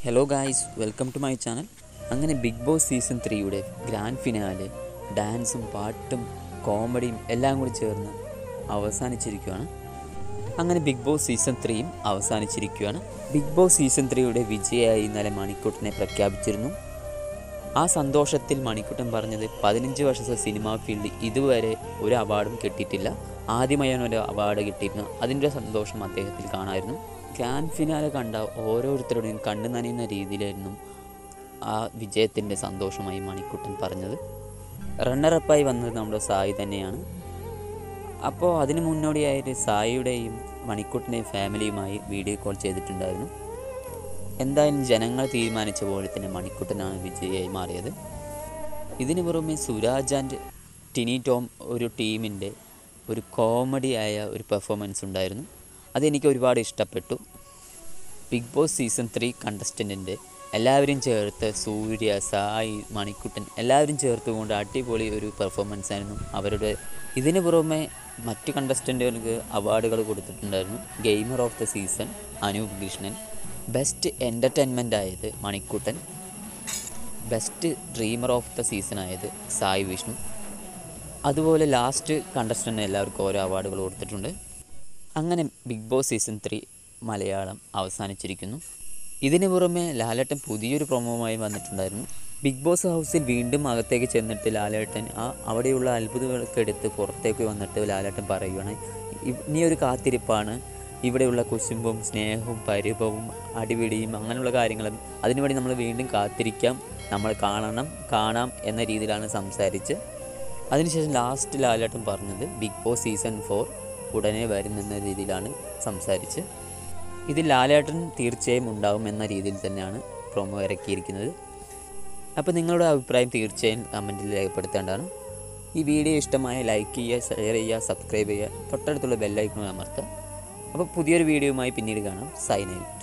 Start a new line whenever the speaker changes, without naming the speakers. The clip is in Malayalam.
hello guys welcome to my channel അങ്ങനെ ബിഗ് ബോസ് സീസൺ ത്രീയുടെ ഗ്രാൻഡ് ഫിനാലെ ഡാൻസും പാട്ടും കോമഡിയും എല്ലാം കൂടി ചേർന്ന് അവസാനിച്ചിരിക്കുകയാണ് അങ്ങനെ ബിഗ് ബോസ് സീസൺ ത്രീയും അവസാനിച്ചിരിക്കുകയാണ് ബിഗ് ബോസ് സീസൺ ത്രീയുടെ വിജയമായി ഇന്നലെ മണിക്കൂട്ടിനെ പ്രഖ്യാപിച്ചിരുന്നു ആ സന്തോഷത്തിൽ മണിക്കുട്ടൻ പറഞ്ഞത് പതിനഞ്ച് വർഷത്തെ സിനിമാ ഫീൽഡിൽ ഇതുവരെ ഒരു അവാർഡും കിട്ടിയിട്ടില്ല ആദ്യമായാണ് ഒരു അവാർഡ് കിട്ടിയിരുന്നു അതിൻ്റെ സന്തോഷം അദ്ദേഹത്തിൽ കാണാമായിരുന്നു ഗ്രാൻഡ് ഫിനാലെ കണ്ട ഓരോരുത്തരുടെയും കണ്ണു നനയുന്ന രീതിയിലായിരുന്നു ആ വിജയത്തിൻ്റെ സന്തോഷമായി മണിക്കുട്ടൻ പറഞ്ഞത് റണ്ണറപ്പായി വന്നത് നമ്മുടെ സായി തന്നെയാണ് അപ്പോൾ അതിന് മുന്നോടിയായിട്ട് സായിയുടെയും മണിക്കുട്ടൻ്റെയും ഫാമിലിയുമായി വീഡിയോ കോൾ ചെയ്തിട്ടുണ്ടായിരുന്നു എന്തായാലും ജനങ്ങൾ തീരുമാനിച്ച പോലെ തന്നെ മണിക്കുട്ടനാണ് വിജയിയായി മാറിയത് ഇതിനു പുറമെ സുരാജ് ആൻഡ് ടിനി ടോം ഒരു ടീമിൻ്റെ ഒരു കോമഡിയായ ഒരു പെർഫോമൻസ് ഉണ്ടായിരുന്നു അതെനിക്ക് ഒരുപാട് ഇഷ്ടപ്പെട്ടു ബിഗ് ബോസ് സീസൺ ത്രീ കണ്ടസ്റ്റൻറ്റിൻ്റെ എല്ലാവരും ചേർത്ത് സൂര്യ സായി മണിക്കുട്ടൻ എല്ലാവരും ചേർത്തുകൊണ്ട് അടിപൊളി ഒരു പെർഫോമൻസ് ആയിരുന്നു അവരുടെ ഇതിനു പുറമെ മറ്റ് കണ്ടസ്റ്റൻറ്റുകൾക്ക് അവാർഡുകൾ കൊടുത്തിട്ടുണ്ടായിരുന്നു gamer of the season Anoop Krishnan best entertainment ആയത് Manikuttan best dreamer of the season ആയത് സായി വിഷ്ണു അതുപോലെ ലാസ്റ്റ് കണ്ടസ്റ്റൻ്റ് എല്ലാവർക്കും ഓരോ അവാർഡുകൾ കൊടുത്തിട്ടുണ്ട് അങ്ങനെ Bigg Boss season three Malayalam അവസാനിച്ചിരിക്കുന്നു ഇതിനു പുറമെ ലാലേട്ടൻ പുതിയൊരു പ്രൊമോവുമായി വന്നിട്ടുണ്ടായിരുന്നു ബിഗ് ബോസ് ഹൗസിൽ വീണ്ടും അകത്തേക്ക് ചെന്നിട്ട് ലാലേട്ടൻ ആ അവിടെയുള്ള അത്ഭുതങ്ങളൊക്കെ എടുത്ത് പുറത്തേക്ക് വന്നിട്ട് ലാലേട്ടൻ പറയുകയാണ് "ഇ- ഇനിയൊരു കാത്തിരിപ്പാണ് ഇവിടെയുള്ള കുശുമ്പും സ്നേഹവും പരിഭവും അടിപിടിയും അങ്ങനെയുള്ള കാര്യങ്ങളും അതിനുവേണ്ടി നമ്മൾ വീണ്ടും കാത്തിരിക്കാം നമ്മൾ കാണണം കാണാം എന്ന രീതിയിലാണ് സംസാരിച്ച് അതിനുശേഷം ലാസ്റ്റ് ലാലേട്ടൻ പറഞ്ഞത് ബിഗ് ബോസ് സീസൺ ഫോർ ഉടനെ വരുമെന്ന രീതിയിലാണ് സംസാരിച്ച് ഇതിൽ ലാലേട്ടൻ തീർച്ചയായും ഉണ്ടാവും എന്ന രീതിയിൽ തന്നെയാണ് പ്രൊമോ ഇറക്കിയിരിക്കുന്നത് അപ്പോൾ നിങ്ങളുടെ അഭിപ്രായം തീർച്ചയായും കമൻറ്റിൽ രേഖപ്പെടുത്തേണ്ടതാണ് ഈ വീഡിയോ ഇഷ്ടമായ ലൈക്ക് ചെയ്യുക ഷെയർ ചെയ്യുക സബ്സ്ക്രൈബ് ചെയ്യുക തൊട്ടടുത്തുള്ള ബെല്ലൈക്കണും അമർത്തുക അപ്പോൾ പുതിയൊരു വീഡിയോയുമായി പിന്നീട് കാണാം സൈൻ ഔട്ട്